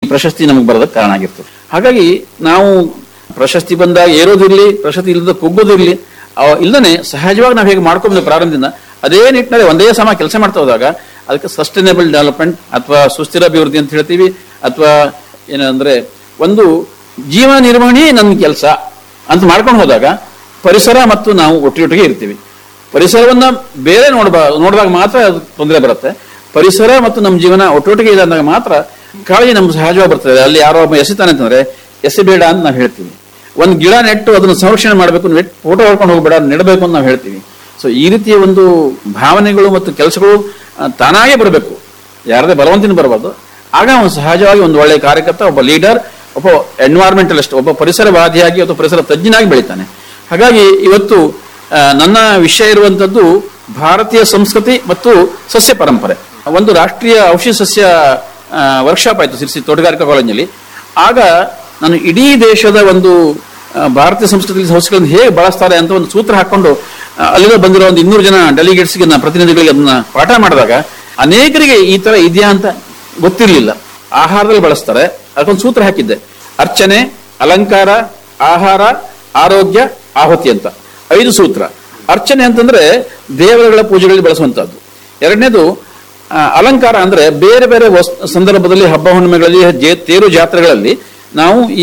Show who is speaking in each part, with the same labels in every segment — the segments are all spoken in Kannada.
Speaker 1: ಪ್ರಶಸ್ತಿ ನಮಗೆ ಬರೋದಕ್ಕೆ ಕಾರಣ ಆಗಿರ್ತದೆ ಹಾಗಾಗಿ ನಾವು ಪ್ರಶಸ್ತಿ ಬಂದಾಗ ಏರೋದಿರ್ಲಿ ಪ್ರಶಸ್ತಿ ಇಲ್ಲದ ಕುಗ್ಗೋದಿರ್ಲಿ ಅವ ಇಲ್ಲದೆ ಸಹಜವಾಗಿ ನಾವು ಹೇಗೆ ಮಾಡ್ಕೊಂಡು ಪ್ರಾರಂಭದಿಂದ ಅದೇ ನಿಟ್ಟಿನಲ್ಲಿ ಒಂದೇ ಸಮ ಕೆಲಸ ಮಾಡ್ತಾ ಹೋದಾಗ ಅದಕ್ಕೆ ಸಸ್ಟೈನೇಬಲ್ ಡೆವಲಪ್ಮೆಂಟ್ ಅಥವಾ ಸುಸ್ಥಿರ ಅಭಿವೃದ್ಧಿ ಅಂತ ಹೇಳ್ತೀವಿ ಅಥವಾ ಏನಂದ್ರೆ ಒಂದು ಜೀವನ ನಿರ್ವಹಣೆ ನನ್ನ ಕೆಲಸ ಅಂತ ಮಾಡ್ಕೊಂಡು ಹೋದಾಗ ಪರಿಸರ ಮತ್ತು ನಾವು ಒಟ್ಟಿಗೆ ಇರ್ತೀವಿ ಪರಿಸರವನ್ನ ಬೇರೆ ನೋಡ್ಬಾ ನೋಡಿದಾಗ ಮಾತ್ರ ಅದು ತೊಂದರೆ ಬರುತ್ತೆ ಪರಿಸರ ಮತ್ತು ನಮ್ಮ ಜೀವನ ಒಟ್ಟೊಟ್ಟಿಗೆ ಇದೆ ಅಂದಾಗ ಮಾತ್ರ ಕಾಳಜಿ ನಮ್ಗೆ ಸಹಜವಾಗಿ ಬರ್ತದೆ ಅಲ್ಲಿ ಯಾರೋ ಒಬ್ಬ ಎಸಿತಾನೆ ಅಂತಂದ್ರೆ ಎಸಿಬೇಡ ಅಂತ ನಾವು ಹೇಳ್ತೀವಿ ಒಂದು ಗಿಡ ನೆಟ್ಟು ಅದನ್ನು ಸಂರಕ್ಷಣೆ ಮಾಡಬೇಕು ನೆಟ್ ಫೋಟೋ ಹೊಡ್ಕೊಂಡು ಹೋಗ್ಬೇಡ ನೆಡಬೇಕು ಅಂತ ನಾವು ಹೇಳ್ತೀವಿ ಸೊ ಈ ರೀತಿಯ ಒಂದು ಭಾವನೆಗಳು ಮತ್ತು ಕೆಲಸಗಳು ಆ, ತಾನಾಗೇ ಬರಬೇಕು ಯಾರದೇ ಬಲವಂತಿನ ಬರಬಾರ್ದು ಆಗ ಅವನು ಸಹಜವಾಗಿ ಒಂದು ಒಳ್ಳೆಯ ಕಾರ್ಯಕರ್ತ ಒಬ್ಬ ಲೀಡರ್ ಒಬ್ಬ ಎನ್ವೈರ್ಮೆಂಟಲಿಸ್ಟ್ ಒಬ್ಬ ಪರಿಸರವಾದಿಯಾಗಿ ಅಥವಾ ಪರಿಸರ ತಜ್ಞನಾಗಿ ಬೆಳಿತಾನೆ ಹಾಗಾಗಿ ಇವತ್ತು ಆ, ನನ್ನ ವಿಷಯ ಇರುವಂತದ್ದು ಭಾರತೀಯ ಸಂಸ್ಕೃತಿ ಮತ್ತು ಸಸ್ಯ ಪರಂಪರೆ ಒಂದು ರಾಷ್ಟ್ರೀಯ ಔಷಧಿ ಸಸ್ಯ ವರ್ಕ್ಶಾಪ್ ಆಯಿತು ಸಿರ್ಸಿ ತೋಟಗಾರಿಕಾ ಕಾಲೇಜಿನಲ್ಲಿ ಆಗ ನಾನು ಇಡೀ ದೇಶದ ಒಂದು ಆ, ಭಾರತೀಯ ಸಂಸ್ಕೃತಿ ಸಸ್ಯಗಳನ್ನು ಹೇಗೆ ಬಳಸ್ತಾರೆ ಅಂತ ಒಂದು ಸೂತ್ರ ಹಾಕೊಂಡು ಆ, ಅಲ್ಲಿಂದ ಬಂದಿರೋ ಒಂದು ಇನ್ನೂರು ಜನ ಡೆಲಿಗೇಟ್ಸ್ಗೆ ನಾನು ಪ್ರತಿನಿಧಿಗಳಿಗೆ ಅದನ್ನ ಪಾಠ ಮಾಡಿದಾಗ ಅನೇಕರಿಗೆ ಈ ತರ ಇದೆಯಾ ಅಂತ ಗೊತ್ತಿರಲಿಲ್ಲ ಆಹಾರದಲ್ಲಿ ಬಳಸ್ತಾರೆ ಅದಕ್ಕೊಂದು ಸೂತ್ರ ಹಾಕಿದ್ದೆ ಅರ್ಚನೆ ಅಲಂಕಾರ ಆಹಾರ ಆರೋಗ್ಯ ಆಹುತಿ ಅಂತ ಐದು ಸೂತ್ರ ಅರ್ಚನೆ ಅಂತಂದ್ರೆ ದೇವರುಗಳ ಪೂಜೆಗಳಲ್ಲಿ ಬಳಸುವಂತಹದ್ದು ಎರಡನೇದು ಆ, ಅಲಂಕಾರ ಅಂದ್ರೆ ಬೇರೆ ಬೇರೆ ವಸ್- ಸಂದರ್ಭದಲ್ಲಿ ಹಬ್ಬ ಹುಣ್ಣಿಮೆಗಳಲ್ಲಿ ಜೇ- ತೇರು ಜಾತ್ರೆಗಳಲ್ಲಿ ನಾವು ಈ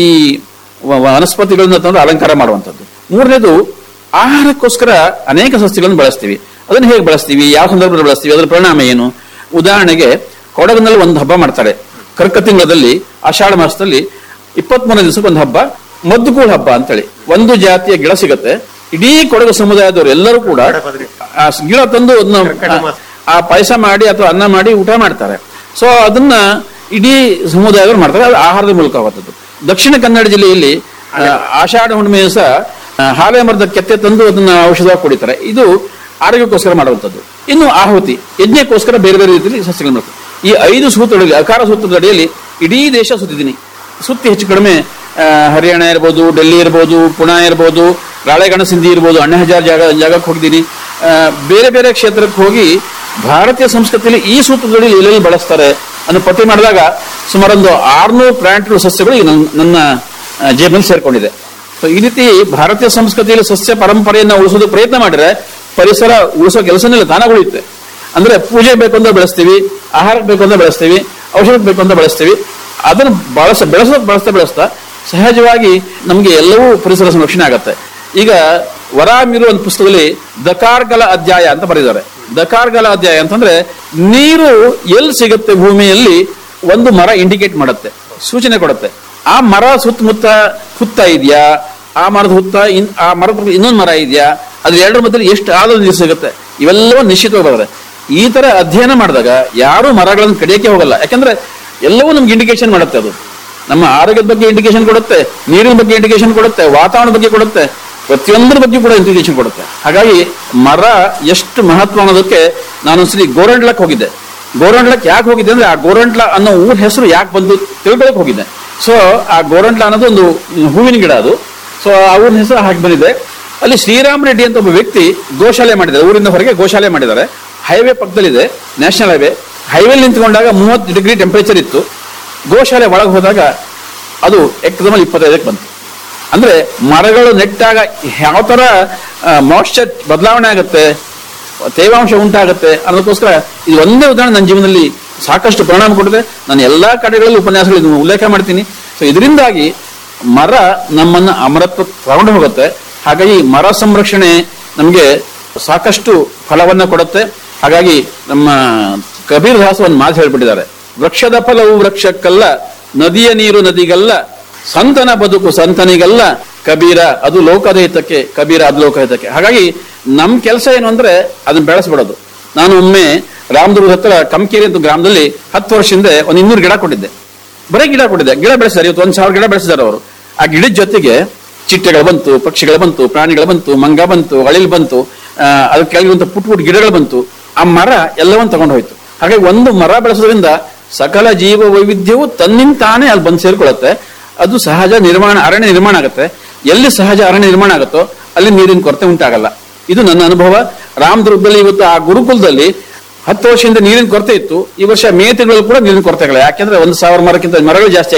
Speaker 1: ವ- ವನಸ್ಪತಿಗಳನ್ನ ತಂದು ಅಲಂಕಾರ ಮಾಡುವಂಥದ್ದು ಮೂರನೇದು ಆಹಾರಕ್ಕೋಸ್ಕರ ಅನೇಕ ಸಸ್ಯಗಳನ್ನು ಬಳಸ್ತೀವಿ ಅದನ್ನು ಹೇಗೆ ಬಳಸ್ತೀವಿ ಯಾವ ಸಂದರ್ಭದಲ್ಲಿ ಬಳಸ್ತೀವಿ ಅದರ ಪರಿಣಾಮ ಏನು ಉದಾಹರಣೆಗೆ ಕೊಡಗಿನಲ್ಲಿ ಒಂದು ಹಬ್ಬ ಮಾಡ್ತಾರೆ ಕರ್ಕ ತಿಂಗಳಲ್ಲಿ ಆಷಾಢ ಮಾಸದಲ್ಲಿ ಇಪ್ಪತ್ಮೂರನೇ ದಿವಸಕ್ಕೆ ಒಂದು ಹಬ್ಬ ಮದ್ದುಗೂಳು ಹಬ್ಬ ಅಂತೇಳಿ ಒಂದು ಜಾತಿಯ ಗಿಡ ಸಿಗತ್ತೆ ಇಡೀ ಕೊಡಗು ಸಮುದಾಯದವರು ಎಲ್ಲರೂ ಕೂಡ ಆ ಗಿಡ ತಂದು ಅದನ್ನ ಆ ಪಾಯಸ ಮಾಡಿ ಅಥವಾ ಅನ್ನ ಮಾಡಿ ಊಟ ಮಾಡ್ತಾರೆ ಸೊ ಅದನ್ನ ಇಡೀ ಸಮುದಾಯದವರು ಮಾಡ್ತಾರೆ ಅದು ಆಹಾರದ ಮೂಲಕ ಹೋಗುತ್ತದೆ ದಕ್ಷಿಣ ಕನ್ನಡ ಜಿಲ್ಲೆಯಲ್ಲಿ ಆ, ಆಷಾಢ ಹುಣ್ಣಿಮೆ ದಿವಸ ಆ, ಹಾಲೆ ಮರದ ಕೆತ್ತೆ ತಂದು ಅದನ್ನ ಔಷಧವಾಗಿ ಕುಡಿತಾರೆ ಇದು ಆರೋಗ್ಯಕ್ಕೋಸ್ಕರ ಮಾಡುವಂಥದ್ದು ಇನ್ನು ಆಹುತಿ ಯಜ್ಞಕ್ಕೋಸ್ಕರ ಬೇರೆ ಬೇರೆ ರೀತಿಯಲ್ಲಿ ಸಸ್ಯಗಳು ಮಾಡ್ತಾರೆ ಈ ಐದು ಸೂತ್ರಗಳಲ್ಲಿ ಅಕಾರ ಸೂತ್ರದ ಅಡಿಯಲ್ಲಿ ಇಡೀ ದೇಶ ಸುತ್ತಿದ್ದೀನಿ ಸುತ್ತಿ ಹೆಚ್ಚು ಕಡಿಮೆ ಆ, ಹರಿಯಾಣ ಇರ್ಬೋದು ಡೆಲ್ಲಿ ಇರ್ಬೋದು ಪುಣೆ ಇರ್ಬೋದು ರಾಳೆಗಣ ಸಿಂಧಿ ಇರ್ಬೋದು ಅಣ್ಣ ಹಜಾರ್ ಜಾಗ ಜಾಗಕ್ಕೆ ಹೋಗಿದ್ದೀನಿ ಆ, ಬೇರೆ ಬೇರೆ ಕ್ಷೇತ್ರಕ್ಕೆ ಹೋಗಿ ಭಾರತೀಯ ಸಂಸ್ಕೃತಿಯಲ್ಲಿ ಈ ಸೂತ್ರದಲ್ಲಿ ಎಲ್ಲೆಲ್ಲಿ ಬಳಸ್ತಾರೆ ಅನ್ನೋ ಪಟ್ಟಿ ಮಾಡಿದಾಗ ಸುಮಾರು ಒಂದು ಆರ್ನೂರು ಪ್ಲಾಂಟ್ಗಳು ಸಸ್ಯಗಳು ಈಗ ನನ್ನ ನನ್ನ ಆ, ಜೇಬಲ್ಲಿ ಸೇರ್ಕೊಂಡಿದೆ ಸೊ ಈ ರೀತಿ ಭಾರತೀಯ ಸಂಸ್ಕೃತಿಯಲ್ಲಿ ಸಸ್ಯ ಪರಂಪರೆಯನ್ನ ಉಳಿಸೋದಕ್ಕೆ ಪ್ರಯತ್ನ ಮಾಡಿದ್ರೆ ಪರಿಸರ ಉಳಿಸೋ ಕೆಲಸನೆಲ್ಲ ತಾನಾಗ ಉಳಿಯುತ್ತೆ ಅಂದ್ರೆ ಪೂಜೆ ಬೇಕು ಅಂತ ಬೆಳೆಸ್ತೀವಿ ಆಹಾರಕ್ಕೆ ಬೇಕು ಅಂತ ಬೆಳೆಸ್ತೀವಿ ಔಷಧಕ್ಕೆ ಬೇಕು ಅಂತ ಬೆಳೆಸ್ತೀವಿ ಅದನ್ನು ಬಳಸ ಬೆಳೆಸೋಕ್ ಬಳಸ್ತಾ ಬೆಳೆಸ್ತಾ ಸಹಜವಾಗಿ ನಮಗೆ ಎಲ್ಲವೂ ಪರಿಸರ ಸಂರಕ್ಷಣೆ ಆಗತ್ತೆ ಈಗ ವರಾಮಿರು ಒಂದು ಪುಸ್ತಕದಲ್ಲಿ ದಕಾರ್ಗಲ ಅಧ್ಯಾಯ ಅಂತ ಬರೆದಿದ್ದಾರೆ ದಕಾರ್ಗಲ ಅಧ್ಯಾಯ ಅಂತಂದ್ರೆ ನೀರು ಎಲ್ಲಿ ಸಿಗುತ್ತೆ ಭೂಮಿಯಲ್ಲಿ ಒಂದು ಮರ ಇಂಡಿಕೇಟ್ ಮಾಡುತ್ತೆ ಸೂಚನೆ ಕೊಡುತ್ತೆ ಆ ಮರ ಸುತ್ತಮುತ್ತ ಹುತ್ತ ಇದೆಯಾ ಆ ಮರದ ಹುತ್ತ ಇನ್ ಆ ಮರದ ಪಕ್ಕದಲ್ಲಿ ಇನ್ನೊಂದು ಮರ ಇದೆಯಾ ಅದ್ರ ಎರಡರ ಮಧ್ಯದಲ್ಲಿ ಎಷ್ಟು ಆಳದ ನೀರು ಸಿಗುತ್ತೆ ಇವೆಲ್ಲವೂ ನಿಶ್ಚಿತವಾಗಿ ಬರ್ತದೆ ಈ ತರ ಅಧ್ಯಯನ ಮಾಡಿದಾಗ ಯಾರು ಮರಗಳನ್ನು ಕಡಿಯಕ್ಕೆ ಹೋಗಲ್ಲ ಯಾಕಂದ್ರೆ ಎಲ್ಲವೂ ನಮ್ಗೆ ಇಂಡಿಕೇಶನ್ ಮಾಡುತ್ತೆ ಅದು ನಮ್ಮ ಆರೋಗ್ಯದ ಬಗ್ಗೆ ಇಂಡಿಕೇಶನ್ ಕೊಡುತ್ತೆ ನೀರಿನ ಬಗ್ಗೆ ಇಂಡಿಕೇಶನ್ ಕೊಡುತ್ತೆ ವಾತಾವರಣ ಬಗ್ಗೆ ಕೊಡುತ್ತೆ ಪ್ರತಿಯೊಂದರ ಬಗ್ಗೆ ಕೂಡ ಇಂಡಿಕೇಶನ್ ಕೊಡುತ್ತೆ ಹಾಗಾಗಿ ಮರ ಎಷ್ಟು ಮಹತ್ವ ಅನ್ನೋದಕ್ಕೆ ನಾನೊಂದ್ಸಲಿ ಗೋರಂಟ್ಲಕ್ಕೆ ಹೋಗಿದ್ದೆ ಗೋರಂಟ್ಲಕ್ಕೆ ಯಾಕೆ ಹೋಗಿದ್ದೆ ಅಂದ್ರೆ ಆ ಗೋರಂಟ್ಲ ಅನ್ನೋ ಊರ ಹೆಸರು ಯಾಕೆ ಬಂದು ತಿಳ್ಕೊಳಕ್ ಹೋಗಿದ್ದೆ ಸೊ ಆ ಗೋರಂಟ್ಲ ಅನ್ನೋದು ಒಂದು ಹೂವಿನ ಗಿಡ ಅದು ಸೊ ಆ ಊರಿನ ಹೆಸರು ಹಾಕಿ ಬಂದಿದೆ ಅಲ್ಲಿ ಶ್ರೀರಾಮ್ ರೆಡ್ಡಿ ಅಂತ ಒಬ್ಬ ವ್ಯಕ್ತಿ ಗೋಶಾಲೆ ಮಾಡಿದ್ದಾರೆ ಊರಿಂದ ಹೊರಗೆ ಗೋಶಾಲೆ ಮಾಡಿದ್ದಾರೆ ಹೈವೇ ಪಕ್ಕದಲ್ಲಿದೆ ನ್ಯಾಷನಲ್ ಹೈವೇ ಹೈವೇಲಿ ನಿಂತ್ಕೊಂಡಾಗ ಮೂವತ್ತು ಡಿಗ್ರಿ ಟೆಂಪರೇಚರ್ ಇತ್ತು ಗೋಶಾಲೆ ಒಳಗೆ ಹೋದಾಗ ಅದು ಎಕ್ದಮಲ್ಲಿ ಇಪ್ಪತ್ತೈದಕ್ಕೆ ಬಂತು ಅಂದ್ರೆ ಮರಗಳು ನೆಟ್ಟಾಗ ಯಾವ ತರ ಮಾಯ್ಶ್ಚರ್ ಬದಲಾವಣೆ ಆಗುತ್ತೆ ತೇವಾಂಶ ಉಂಟಾಗುತ್ತೆ ಅನ್ನೋದಕ್ಕೋಸ್ಕರ ಇದು ಒಂದೇ ಉದಾಹರಣೆ ನನ್ನ ಜೀವನದಲ್ಲಿ ಸಾಕಷ್ಟು ಪರಿಣಾಮ ಕೊಟ್ಟಿದೆ ನಾನು ಎಲ್ಲಾ ಕಡೆಗಳಲ್ಲಿ ಉಪನ್ಯಾಸಗಳು ಇದನ್ನು ಉಲ್ಲೇಖ ಮಾಡ್ತೀನಿ ಸೊ ಇದರಿಂದಾಗಿ ಮರ ನಮ್ಮನ್ನ ಅಮರತ್ವ ತಗೊಂಡು ಹೋಗುತ್ತೆ ಹಾಗಾಗಿ ಮರ ಸಂರಕ್ಷಣೆ ನಮಗೆ ಸಾಕಷ್ಟು ಫಲವನ್ನ ಕೊಡುತ್ತೆ ಹಾಗಾಗಿ ನಮ್ಮ ಕಬೀರ್ ದಾಸ್ ಒಂದು ಮಾತು ಹೇಳ್ಬಿಟ್ಟಿದ್ದಾರೆ ವೃಕ್ಷದ ಫಲವು ವೃಕ್ಷಕ್ಕಲ್ಲ ನದಿಯ ನೀರು ನದಿಗಲ್ಲ ಸಂತನ ಬದುಕು ಸಂತನಿಗಲ್ಲ ಕಬೀರ ಅದು ಲೋಕದ ಹಿತಕ್ಕೆ ಕಬೀರ ಅದು ಲೋಕಹಿತಕ್ಕೆ ಹಾಗಾಗಿ ನಮ್ ಕೆಲಸ ಏನು ಅಂದ್ರೆ ಅದನ್ನ ಬೆಳೆಸ್ಬಿಡೋದು ನಾನು ಒಮ್ಮೆ ರಾಮದುರ್ಗದ ಹತ್ರ ಕಮ್ಕೇರಿ ಅಂತ ಗ್ರಾಮದಲ್ಲಿ ಹತ್ತು ವರ್ಷದಿಂದ ಒಂದು ಇನ್ನೂರು ಗಿಡ ಕೊಟ್ಟಿದ್ದೆ ಬರೀ ಗಿಡ ಕೊಟ್ಟಿದ್ದೆ ಗಿಡ ಬೆಳೆಸಿದ್ದಾರೆ ಇವತ್ತು ಒಂದ್ ಸಾವಿರ ಗಿಡ ಬೆಳೆಸಿದ್ದಾರೆ ಅವರು ಆ ಗಿಡದ ಜೊತೆಗೆ ಚಿಟ್ಟೆಗಳು ಬಂತು ಪಕ್ಷಿಗಳು ಬಂತು ಪ್ರಾಣಿಗಳು ಬಂತು ಮಂಗ ಬಂತು ಅಳಿಲ್ ಬಂತು ಆ, ಅದ್ರ ಕೆಳಗಿರುವಂತ ಪುಟ್ ಪುಟ್ ಗಿಡಗಳು ಬಂತು ಆ ಮರ ಎಲ್ಲವನ್ನ ತಗೊಂಡು ಹೋಯ್ತು ಹಾಗಾಗಿ ಒಂದು ಮರ ಬೆಳೆಸೋದ್ರಿಂದ ಸಕಲ ಜೀವ ವೈವಿಧ್ಯವು ತನ್ನಿಂತಾನೇ ಅಲ್ಲಿ ಬಂದು ಸೇರ್ಕೊಳ್ಳುತ್ತೆ ಅದು ಸಹಜ ನಿರ್ಮಾಣ ಅರಣ್ಯ ನಿರ್ಮಾಣ ಆಗುತ್ತೆ ಎಲ್ಲಿ ಸಹಜ ಅರಣ್ಯ ನಿರ್ಮಾಣ ಆಗುತ್ತೋ ಅಲ್ಲಿ ನೀರಿನ ಕೊರತೆ ಉಂಟಾಗಲ್ಲ ಇದು ನನ್ನ ಅನುಭವ ರಾಮದುರ್ಗದಲ್ಲಿ ಇವತ್ತು ಆ ಗುರುಕುಲದಲ್ಲಿ ಹತ್ತು ವರ್ಷದಿಂದ ನೀರಿನ ಕೊರತೆ ಇತ್ತು ಈ ವರ್ಷ ಮೇ ತಿಂಗಳಲ್ಲಿ ಕೂಡ ನೀರಿನ ಕೊರತೆಗಳಿಲ್ಲ ಯಾಕೆಂದ್ರೆ ಒಂದು ಸಾವಿರ ಮರಕ್ಕಿಂತ ಮರಗಳು ಜಾಸ್ತಿ